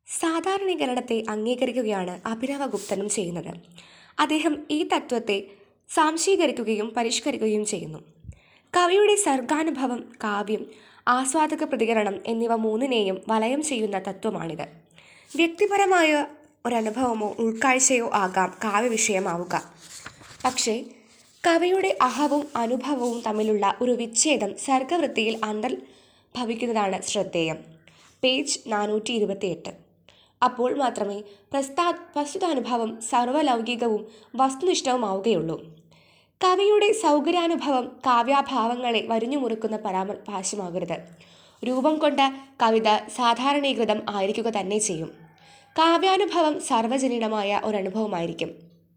സാധാരണീകരണത്തെ അംഗീകരിക്കുകയാണ് അഭിനവഗുപ്തനും ചെയ്യുന്നത് അദ്ദേഹം ഈ തത്വത്തെ സാംശീകരിക്കുകയും പരിഷ്കരിക്കുകയും ചെയ്യുന്നു കവിയുടെ സർഗാനുഭവം കാവ്യം ആസ്വാദക പ്രതികരണം എന്നിവ മൂന്നിനെയും വലയം ചെയ്യുന്ന തത്വമാണിത് വ്യക്തിപരമായ ഒരനുഭവമോ ഉൾക്കാഴ്ചയോ ആകാം കാവ്യവിഷയമാവുക പക്ഷേ കവിയുടെ അഹവും അനുഭവവും തമ്മിലുള്ള ഒരു വിച്ഛേദം സർഗവൃത്തിയിൽ അന്തർഭവിക്കുന്നതാണ് ശ്രദ്ധേയം പേജ് നാനൂറ്റി ഇരുപത്തിയെട്ട് അപ്പോൾ മാത്രമേ പ്രസ്താ പ്രസ്തുതാനുഭവം സർവലൗകികവും വസ്തുനിഷ്ഠവുമാവുകയുള്ളൂ കവിയുടെ സൗകര്യാനുഭവം കാവ്യാഭാവങ്ങളെ വരിഞ്ഞുമുറുക്കുന്ന പരാമർഭാഷമാകരുത് രൂപം കൊണ്ട കവിത സാധാരണീകൃതം ആയിരിക്കുക തന്നെ ചെയ്യും കാവ്യാനുഭവം സാർവജനീനമായ ഒരനുഭവമായിരിക്കും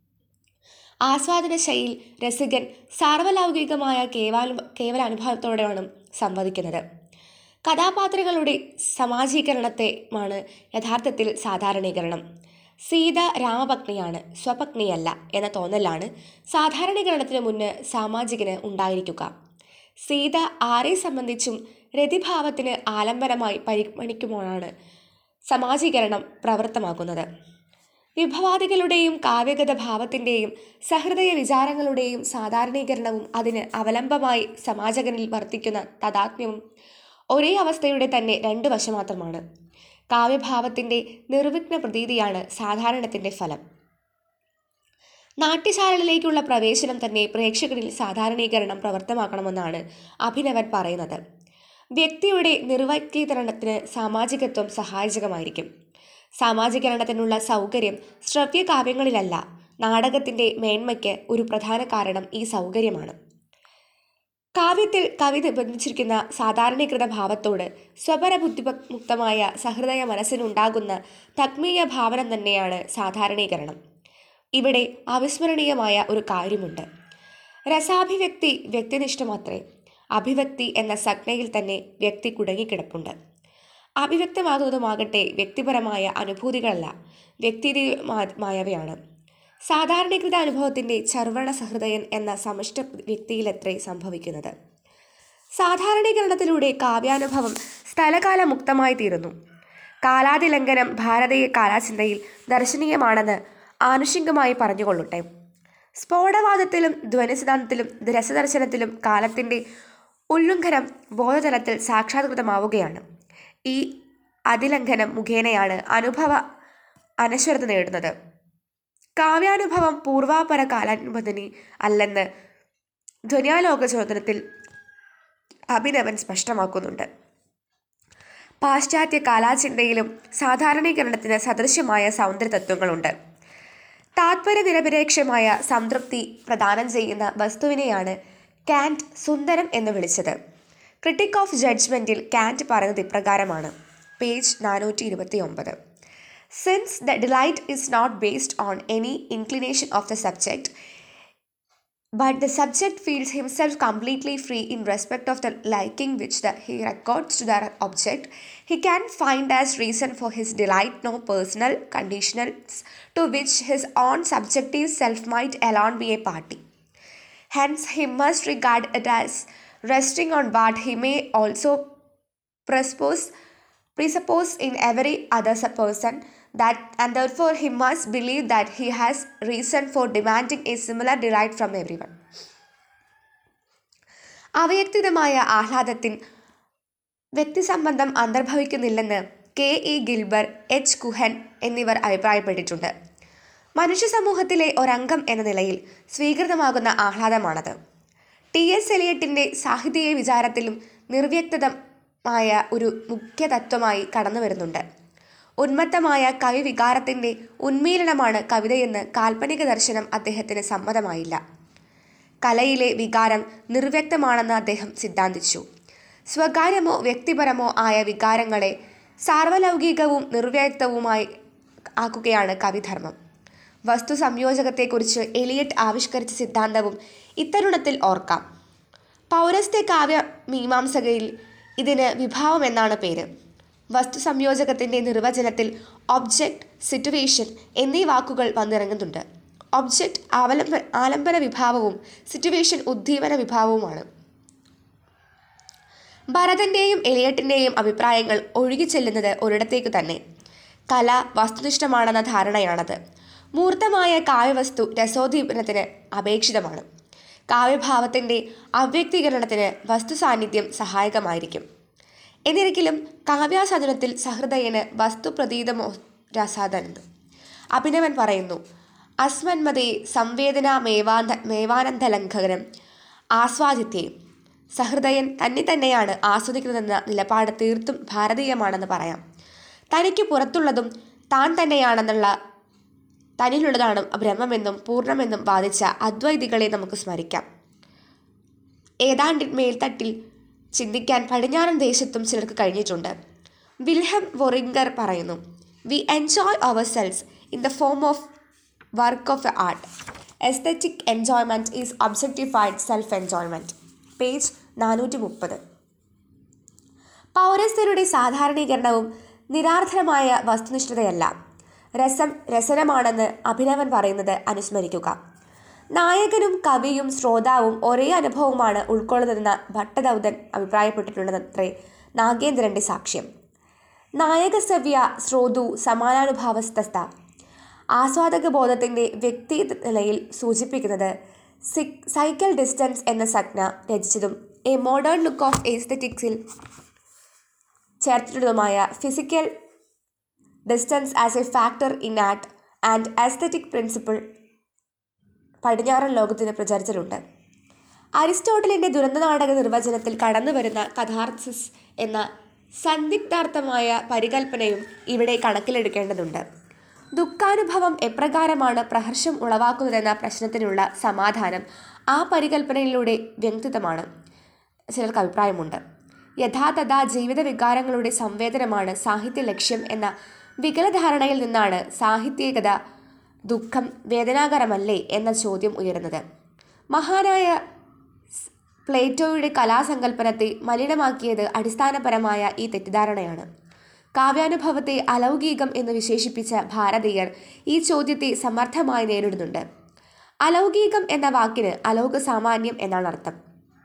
ആസ്വാദന ശൈൽ രസികൻ സാർവലൗകികമായ കേവല കേവലാനുഭവത്തോടെയാണ് സംവദിക്കുന്നത് കഥാപാത്രങ്ങളുടെ സമാജീകരണത്തെയാണ് യഥാർത്ഥത്തിൽ സാധാരണീകരണം സീത രാമപത്നിയാണ് സ്വപത്നിയല്ല എന്ന തോന്നലാണ് സാധാരണീകരണത്തിന് മുന്ന് സാമാജികന് ഉണ്ടായിരിക്കുക സീത ആരെ സംബന്ധിച്ചും രതിഭാവത്തിന് ആലംബനമായി പരിഗണിക്കുമ്പോഴാണ് സമാജീകരണം പ്രവൃത്തമാകുന്നത് വിഭവാദികളുടെയും കാവ്യഗത ഭാവത്തിൻ്റെയും സഹൃദയ വിചാരങ്ങളുടെയും സാധാരണീകരണവും അതിന് അവലംബമായി സമാജകനിൽ വർത്തിക്കുന്ന തഥാത്മ്യവും ഒരേ അവസ്ഥയുടെ തന്നെ രണ്ട് വശം മാത്രമാണ് കാവ്യഭാവത്തിൻ്റെ നിർവിഘ്ന പ്രതീതിയാണ് സാധാരണത്തിൻ്റെ ഫലം നാട്യശാലയിലേക്കുള്ള പ്രവേശനം തന്നെ പ്രേക്ഷകരിൽ സാധാരണീകരണം പ്രവർത്തമാക്കണമെന്നാണ് അഭിനവൻ പറയുന്നത് വ്യക്തിയുടെ നിർവൈക്യീകരണത്തിന് സാമാജികത്വം സഹായകമായിരിക്കും സാമാജികരണത്തിനുള്ള സൗകര്യം ശ്രവ്യകാവ്യങ്ങളിലല്ല നാടകത്തിൻ്റെ മേന്മയ്ക്ക് ഒരു പ്രധാന കാരണം ഈ സൗകര്യമാണ് കാവ്യത്തിൽ കവി നിബന്ധിച്ചിരിക്കുന്ന സാധാരണീകൃത ഭാവത്തോട് സ്വപരബുദ്ധിമുക്തമായ സഹൃദയ മനസ്സിനുണ്ടാകുന്ന തക്മീയ ഭാവന തന്നെയാണ് സാധാരണീകരണം ഇവിടെ അവിസ്മരണീയമായ ഒരു കാര്യമുണ്ട് രസാഭിവ്യക്തി വ്യക്തിനിഷ്ഠമാത്രേ അഭിവ്യക്തി എന്ന സംജ്ഞയിൽ തന്നെ വ്യക്തി കുടുങ്ങിക്കിടപ്പുണ്ട് അഭിവ്യക്തമാകുന്നതുമാകട്ടെ വ്യക്തിപരമായ അനുഭൂതികളല്ല വ്യക്തിമായവയാണ് സാധാരണീകൃത അനുഭവത്തിൻ്റെ ചർവണ സഹൃദയൻ എന്ന സമിഷ്ട വ്യക്തിയിലത്രേ സംഭവിക്കുന്നത് സാധാരണീകരണത്തിലൂടെ കാവ്യാനുഭവം സ്ഥലകാലമുക്തമായി തീരുന്നു കാലാതിലംഘനം ഭാരതീയ കാലാചിന്തയിൽ ദർശനീയമാണെന്ന് ആനുഷിംഗമായി പറഞ്ഞുകൊള്ളട്ടെ സ്ഫോടവാദത്തിലും ധ്വനിസിദ്ധാന്തത്തിലും രസദർശനത്തിലും കാലത്തിൻ്റെ ഉല്ലുംഘനം ബോധതലത്തിൽ സാക്ഷാത്കൃതമാവുകയാണ് ഈ അതിലംഘനം മുഖേനയാണ് അനുഭവ അനശ്വരത നേടുന്നത് കാവ്യാനുഭവം പൂർവാപര കാലാനുബന്ധനി അല്ലെന്ന് ധ്വനിയാലോക ചോദനത്തിൽ അഭിനവൻ സ്പഷ്ടമാക്കുന്നുണ്ട് പാശ്ചാത്യ കാലാചിന്തയിലും സാധാരണീകരണത്തിന് സദൃശ്യമായ സൗന്ദര്യതത്വങ്ങളുണ്ട് താത്പര്യ നിരപേക്ഷമായ സംതൃപ്തി പ്രദാനം ചെയ്യുന്ന വസ്തുവിനെയാണ് കാൻറ്റ് സുന്ദരം എന്ന് വിളിച്ചത് ക്രിട്ടിക് ഓഫ് ജഡ്ജ്മെൻറ്റിൽ കാൻറ്റ് പറയുന്നത് ഇപ്രകാരമാണ് പേജ് നാനൂറ്റി ഇരുപത്തി ഒമ്പത് since the delight is not based on any inclination of the subject but the subject feels himself completely free in respect of the liking which the, he records to the object, he can find as reason for his delight no personal conditionals to which his own subjective self might alone be a party. Hence, he must regard it as resting on what he may also presuppose, presuppose in every other person that and therefore he must believe that he has reason for demanding a similar delight from everyone അവ്യക്തിതമായ ആഹ്ലാദത്തിൻ വ്യക്തിസംബന്ധം അന്തർഭവിക്കുന്നില്ലെന്ന് K E Gilbert H Kuhn എന്നിവർ അഭിപ്രായപ്പെട്ടിട്ടുണ്ട് മനുഷ്യ സമൂഹത്തിലെ ഒരംഗം എന്ന നിലയിൽ സ്വീകൃതമാകുന്ന ആഹ്ലാദമാണത് ടി എസ് എലിയട്ടിൻ്റെ സാഹിത്യ വിചാരത്തിലും നിർവ്യക്തമായ ഒരു മുഖ്യ തത്വമായി കടന്നു വരുന്നുണ്ട് ഉന്മത്തമായ കവി വികാരത്തിൻ്റെ ഉന്മീലനമാണ് കവിതയെന്ന് കാൽപ്പനിക ദർശനം അദ്ദേഹത്തിന് സമ്മതമായില്ല കലയിലെ വികാരം നിർവ്യക്തമാണെന്ന് അദ്ദേഹം സിദ്ധാന്തിച്ചു സ്വകാര്യമോ വ്യക്തിപരമോ ആയ വികാരങ്ങളെ സാർവലൗകികവും നിർവ്യക്തവുമായി ആക്കുകയാണ് കവിധർമ്മം വസ്തു സംയോജകത്തെക്കുറിച്ച് എലിയറ്റ് ആവിഷ്കരിച്ച സിദ്ധാന്തവും ഇത്തരുണത്തിൽ ഓർക്കാം പൗരസ്ത്യ കാവ്യ മീമാംസകയിൽ ഇതിന് വിഭാവം എന്നാണ് പേര് വസ്തു സംയോജകത്തിൻ്റെ നിർവചനത്തിൽ ഒബ്ജക്റ്റ് സിറ്റുവേഷൻ എന്നീ വാക്കുകൾ വന്നിറങ്ങുന്നുണ്ട് ഒബ്ജക്റ്റ് അവലംബ ആലംബന വിഭാവവും സിറ്റുവേഷൻ ഉദ്ദീപന വിഭാവവുമാണ് ഭരതന്റെയും എലിയട്ടിന്റെയും അഭിപ്രായങ്ങൾ ഒഴുകിച്ചെല്ലുന്നത് ഒരിടത്തേക്ക് തന്നെ കല വസ്തുനിഷ്ഠമാണെന്ന ധാരണയാണത് മൂർത്തമായ കാവ്യവസ്തു രസോദ്ദീപനത്തിന് അപേക്ഷിതമാണ് കാവ്യഭാവത്തിൻ്റെ അവ്യക്തീകരണത്തിന് വസ്തു സാന്നിധ്യം സഹായകമായിരിക്കും എന്നിരിക്കലും കാവ്യാസാധനത്തിൽ സഹൃദയന് വസ്തുപ്രതീതമോ രസാദനുണ്ട് അഭിനവൻ പറയുന്നു അസ്മന്മതേ സംവേദന മേവാന്ത മേവാനന്ദലംഘനം ആസ്വാദിത്യേ സഹൃദയൻ തന്നെ തന്നെയാണ് ആസ്വദിക്കുന്നതെന്ന നിലപാട് തീർത്തും ഭാരതീയമാണെന്ന് പറയാം തനിക്ക് പുറത്തുള്ളതും താൻ തന്നെയാണെന്നുള്ള തന്നിലുള്ളതാണ് ബ്രഹ്മമെന്നും പൂർണ്ണമെന്നും വാദിച്ച അദ്വൈതികളെ നമുക്ക് സ്മരിക്കാം ഏതാണ്ട് മേൽത്തട്ടിൽ ചിന്തിക്കാൻ പടിഞ്ഞാറൻ ദേശത്തും ചിലർക്ക് കഴിഞ്ഞിട്ടുണ്ട് വിൽഹം വൊറിംഗർ പറയുന്നു we enjoy ourselves in the form of work of art aesthetic enjoyment is objectified self enjoyment page നാനൂറ്റി മുപ്പത് പൗരസ്ത്യരുടെ സാധാരണീകരണവും നിരാർത്ഥമായ വസ്തുനിഷ്ഠതയല്ല രസം രസനമാണെന്ന് അഭിനവൻ പറയുന്നത് അനുസ്മരിക്കുക നായകനും കവിയും ശ്രോതാവും ഒരേ അനുഭവമാണ് ഉൾക്കൊള്ളുന്നതെന്ന് ഭട്ടദൗതൻ അഭിപ്രായപ്പെട്ടിട്ടുണ്ടെന്നത്രേ നാഗേന്ദ്രന്റെ സാക്ഷ്യം നായകസവ്യ ശ്രോതു സമാനാനുഭാവസ്ഥ ആസ്വാദക ബോധത്തിൻ്റെ വ്യക്തി നിലയിൽ സൂചിപ്പിക്കുന്നത് സിക് സൈക്കിൾ ഡിസ്റ്റൻസ് എന്ന സംജ്ഞ രചിച്ചതും എ മോഡേൺ ലുക്ക് ഓഫ് എസ്തറ്റിക്സിൽ ചേർത്തിട്ടുള്ളതുമായ physical distance as a factor in art and aesthetic principle പടിഞ്ഞാറൻ ലോകത്തിന് പ്രചരിച്ചിട്ടുണ്ട് അരിസ്റ്റോട്ടലിൻ്റെ ദുരന്ത നാടക നിർവചനത്തിൽ കടന്നുവരുന്ന കഥാർസിസ് എന്ന സന്ദിഗ്ധാർത്ഥമായ പരികൽപ്പനയും ഇവിടെ കണക്കിലെടുക്കേണ്ടതുണ്ട് ദുഃഖാനുഭവം എപ്രകാരമാണ് പ്രഹർഷം ഉളവാക്കുന്നതെന്ന പ്രശ്നത്തിനുള്ള സമാധാനം ആ പരികൽപ്പനയിലൂടെ വ്യക്തിത്വമാണ് ചിലർക്ക് അഭിപ്രായമുണ്ട് യഥാതഥാ ജീവിത വികാരങ്ങളുടെ സംവേദനമാണ് സാഹിത്യ ലക്ഷ്യം എന്ന വികലധാരണയിൽ നിന്നാണ് സാഹിത്യികത ദുഃഖം വേദനാകരമല്ലേ എന്ന ചോദ്യം ഉയരുന്നത് മഹാനായ പ്ലേറ്റോയുടെ കലാസങ്കല്പനത്തെ മലിനമാക്കിയത് അടിസ്ഥാനപരമായ ഈ തെറ്റിദ്ധാരണയാണ് കാവ്യാനുഭവത്തെ അലൗകികം എന്ന് വിശേഷിപ്പിച്ച ഭാരതീയർ ഈ ചോദ്യത്തെ സമർത്ഥമായി നേരിടുന്നുണ്ട് അലൗകികം എന്ന വാക്കിന് അലൗക സാമാന്യം എന്നാണ് അർത്ഥം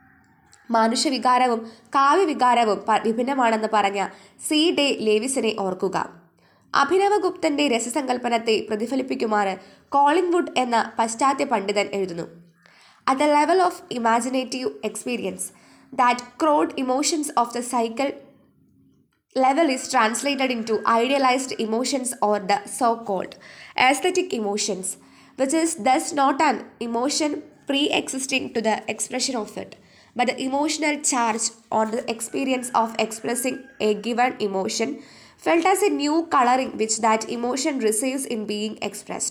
മാനുഷവികാരവും കാവ്യവികാരവും വിഭിന്നമാണെന്ന് പറഞ്ഞ സി ഡേ ലേവിസിനെ ഓർക്കുക അഭിനവഗുപ്തന്റെ രസസങ്കല്പനത്തെ പ്രതിഫലിപ്പിക്കുമാറ് കോളിംഗ്വുഡ് എന്ന പാശ്ചാത്യ പണ്ഡിതൻ എഴുതുന്നു at the level of imaginative experience that crude emotions of the psychical level is translated into idealized emotions or the so called aesthetic emotions, which is thus not an emotion pre existing to the expression of it, but the emotional charge on the experience of expressing a given emotion felt as a new coloring which that emotion receives in being expressed.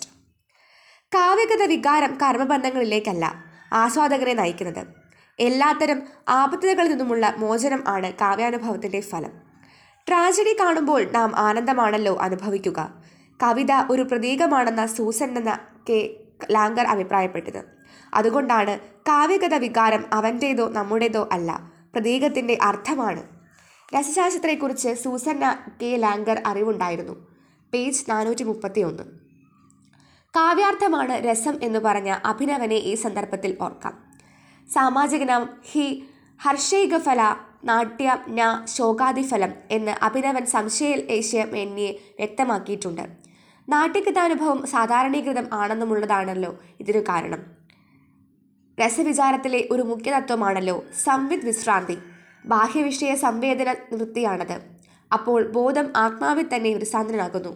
കാവ്യഗത വികാരം കർമ്മബന്ധങ്ങളിലേക്കല്ല ആസ്വാദകരെ നയിക്കുന്നത് എല്ലാത്തരം ആപത്തുകളിൽ നിന്നുമുള്ള മോചനം ആണ് കാവ്യാനുഭവത്തിൻ്റെ ഫലം tragedy കാണുമ്പോൾ നാം ആനന്ദമാണല്ലോ അനുഭവിക്കുക കവിത ഒരു പ്രതീകമാണെന്ന സൂസൻ എന്ന കെ ലാങ്കർ അഭിപ്രായപ്പെട്ടത് അതുകൊണ്ടാണ് കാവ്യഗത വികാരം അവൻ്റേതോ നമ്മുടേതോ അല്ല പ്രതീകത്തിൻ്റെ അർത്ഥമാണ് രസശാസ്ത്രത്തെക്കുറിച്ച് സൂസന്ന കെ ലാങ്കർ അറിവുണ്ടായിരുന്നു പേജ് നാനൂറ്റി മുപ്പത്തി ഒന്ന് കാവ്യാർത്ഥമാണ് രസം എന്ന് പറഞ്ഞ അഭിനവനെ ഈ സന്ദർഭത്തിൽ ഓർക്കാം സാമാജികനാം ഹി ഹർഷൈകഫല നാട്യ ന ശോകാദിഫലം എന്ന് അഭിനവൻ സംശയലേശ്യമന്യെ വ്യക്തമാക്കിയിട്ടുണ്ട് നാട്യകഥാനുഭവം സാധാരണീകൃതം ആണെന്നുമുള്ളതാണല്ലോ ഇതിനു കാരണം രസവിചാരത്തിലെ ഒരു മുഖ്യ തത്വമാണല്ലോ സംവിത് വിശ്രാന്തി ബാഹ്യവിഷയ സംവേദന വൃത്തിയാണത് അപ്പോൾ ബോധം ആത്മാവിൽ തന്നെ വിശ്രാന്തനാകുന്നു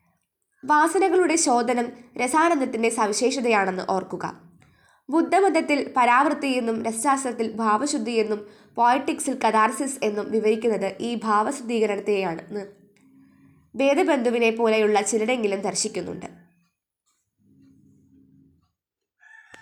വാസനകളുടെ ശോധനം രസാനന്ദത്തിൻ്റെ സവിശേഷതയാണെന്ന് ഓർക്കുക ബുദ്ധമതത്തിൽ പരാവൃത്തി എന്നും രസശാസ്ത്രത്തിൽ ഭാവശുദ്ധി എന്നും പോയറ്റിക്സിൽ കഥാർസിസ് എന്നും വിവരിക്കുന്നത് ഈ ഭാവശുദ്ധീകരണത്തെയാണെന്ന് വേദബന്ധുവിനെ പോലെയുള്ള ചിലരെങ്കിലും ദർശിക്കുന്നുണ്ട്